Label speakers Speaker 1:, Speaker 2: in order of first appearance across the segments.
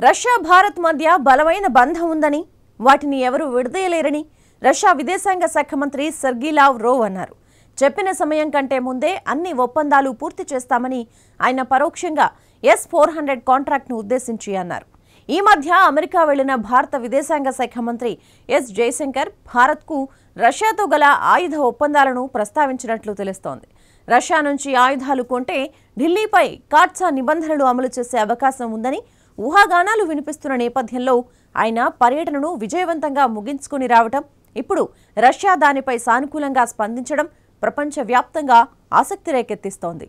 Speaker 1: Russia Bharat మధ్య బలమైన బంధం ఉందని వాటిని ఎవరూ విడదీయలేరని రష్యా విదేశాంగ శాఖ మంత్రి సెర్గీలావ్ రోవ్ అన్నారు చెప్పిన సమయం కంటే ముందే అన్ని ఒప్పందాలు పూర్తి చేస్తామని ఆయన పరోక్షంగా ఎస్ ఫోర్ హండ్రెడ్ కాంట్రాక్ట్ను ఉద్దేశించి అన్నారు ఈ మధ్య అమెరికా వెళ్లిన భారత విదేశాంగ శాఖ మంత్రి ఎస్ జయశంకర్ భారత్కు రష్యాతో గల ఆయుధ ఒప్పందాలను ప్రస్తావించినట్లు తెలుస్తోంది రష్యా నుంచి ఆయుధాలు కొంటే ఢిల్లీపై కాట్సా నిబంధనలు అమలు చేసే అవకాశం ఉందని ఊహాగానాలు వినిపిస్తున్న నేపథ్యంలో ఆయన పర్యటనను విజయవంతంగా ముగించుకుని రావటం ఇప్పుడు రష్యా దానిపై సానుకూలంగా స్పందించడం ప్రపంచవ్యాప్తంగా ఆసక్తి రేకెత్తిస్తోంది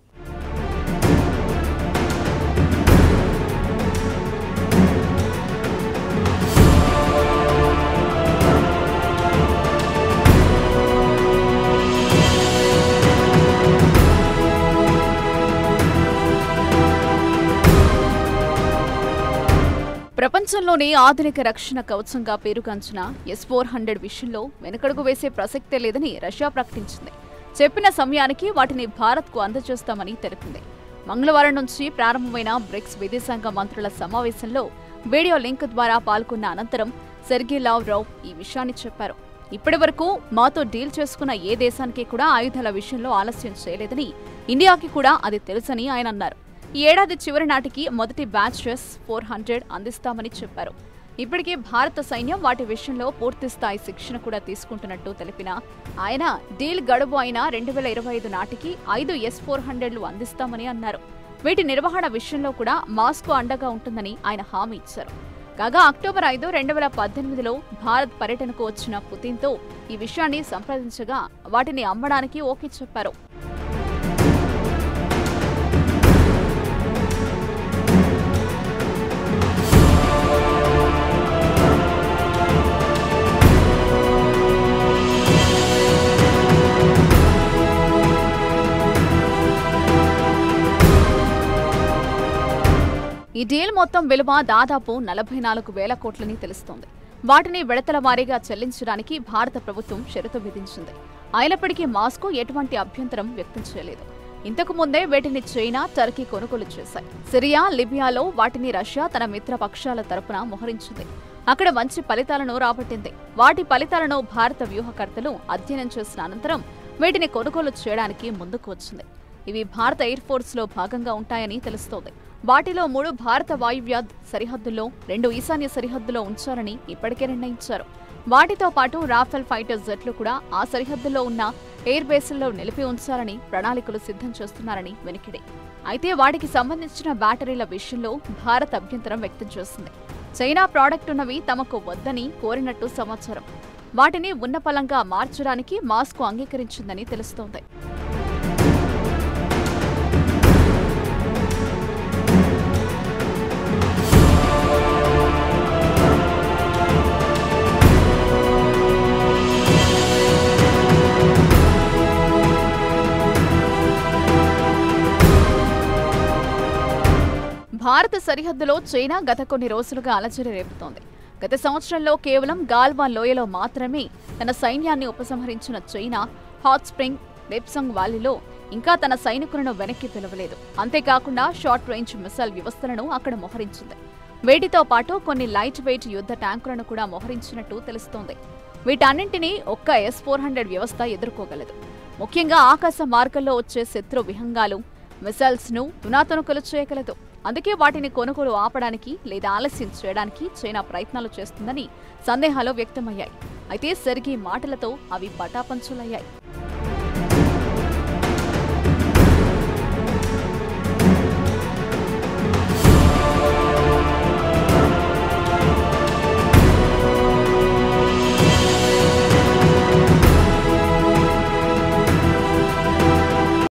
Speaker 2: ప్రపంచంలోనే ఆధునిక రక్షణ కవచంగా పేరుగాంచిన ఎస్ ఫోర్ హండ్రెడ్ విషయంలో వెనకడుగు వేసే ప్రసక్తే లేదని రష్యా ప్రకటించింది చెప్పిన సమయానికి వాటిని భారత్కు అందజేస్తామని తెలిపింది మంగళవారం నుంచి ప్రారంభమైన బ్రిక్స్ విదేశాంగ మంత్రుల సమావేశంలో వీడియో లింక్ ద్వారా పాల్గొన్న అనంతరం సెర్గీ లావ్ రావ్ ఈ విషయాన్ని చెప్పారు ఇప్పటి వరకు మాతో డీల్ చేసుకున్న ఏ దేశానికి కూడా ఆయుధాల విషయంలో ఆలస్యం చేయలేదని ఇండియాకి కూడా అది తెలుసని ఆయన అన్నారు ఈ ఏడాది చివరి నాటికి మొదటి బ్యాచెస్ ఫోర్ హండ్రెడ్ అందిస్తామని చెప్పారు ఇప్పటికే భారత సైన్యం వాటి విషయంలో పూర్తి స్థాయి శిక్షణ కూడా తీసుకుంటున్నట్టు తెలిపిన ఆయన డీల్ గడువు అయిన రెండు వేల ఇరవై ఐదు నాటికి ఐదు ఎస్ ఫోర్ హండ్రెడ్లు అందిస్తామని అన్నారు వీటి నిర్వహణ విషయంలో కూడా మాస్కో అండగా ఉంటుందని ఆయన హామీ ఇచ్చారు కాగా అక్టోబర్ ఐదు రెండు వేల పద్దెనిమిదిలో భారత్ పర్యటనకు వచ్చిన పుతిన్తో ఈ విషయాన్ని సంప్రదించగా వాటిని అమ్మడానికి ఓకే చెప్పారు ఈ డీల్ మొత్తం విలువ దాదాపు నలభై నాలుగు వేల కోట్లని తెలుస్తోంది వాటిని విడతల వారీగా చెల్లించడానికి భారత ప్రభుత్వం షరతు విధించింది అయినప్పటికీ మాస్కో ఎటువంటి అభ్యంతరం వ్యక్తం చేయలేదు ఇంతకు ముందే వీటిని చైనా టర్కీ కొనుగోలు చేశాయి సిరియా లిబియాలో వాటిని రష్యా తన మిత్ర పక్షాల తరపున మోహరించింది అక్కడ మంచి ఫలితాలను రాబట్టింది వాటి ఫలితాలను భారత వ్యూహకర్తలు అధ్యయనం చేసిన అనంతరం వీటిని కొనుగోలు చేయడానికి ముందుకు వచ్చింది ఇవి భారత ఎయిర్ ఫోర్స్ లో భాగంగా ఉంటాయని తెలుస్తోంది వాటిలో మూడు భారత వాయువ్య సరిహద్దుల్లో రెండు ఈశాన్య సరిహద్దులో ఉంచాలని ఇప్పటికే నిర్ణయించారు వాటితో పాటు రాఫెల్ ఫైటర్ జెట్లు కూడా ఆ సరిహద్దుల్లో ఉన్న ఎయిర్ బేసుల్లో నిలిపి ఉంచాలని ప్రణాళికలు సిద్ధం చేస్తున్నారని వెనికిడి అయితే వాటికి సంబంధించిన బ్యాటరీల విషయంలో భారత్ అభ్యంతరం వ్యక్తం చేసింది చైనా ప్రాడక్ట్ ఉన్నవి తమకు వద్దని కోరినట్టు సమాచారం వాటిని ఉన్నపలంగా మార్చడానికి మాస్కో అంగీకరించిందని తెలుస్తోంది భారత సరిహద్దులో చైనా గత కొన్ని రోజులుగా అలజడి రేపుతోంది గత సంవత్సరంలో కేవలం గాల్వాన్ లోయలో మాత్రమే తన సైన్యాన్ని ఉపసంహరించిన చైనా హాట్ స్ప్రింగ్ లెప్సంగ్ వ్యాలీలో ఇంకా తన సైనికులను వెనక్కి పిలవలేదు అంతేకాకుండా షార్ట్ రేంజ్ మిసైల్ వ్యవస్థలను అక్కడ మోహరించింది వీటితో పాటు కొన్ని లైట్ వెయిట్ యుద్ధ ట్యాంకులను కూడా మోహరించినట్టు తెలుస్తోంది వీటన్నింటినీ ఒక్క ఎస్ ఫోర్ హండ్రెడ్ వ్యవస్థ ఎదుర్కోగలదు ముఖ్యంగా ఆకాశ మార్గంలో వచ్చే శత్రు విహంగాలు మిసైల్స్ ను తునాతునకలు చేయగలదు అందుకే వాటిని కొనుగోలు ఆపడానికి లేదా ఆలస్యం చేయడానికి చైనా ప్రయత్నాలు చేస్తుందని సందేహాలు వ్యక్తమయ్యాయి అయితే సెర్గీ మాటలతో అవి పటాపంచులయ్యాయి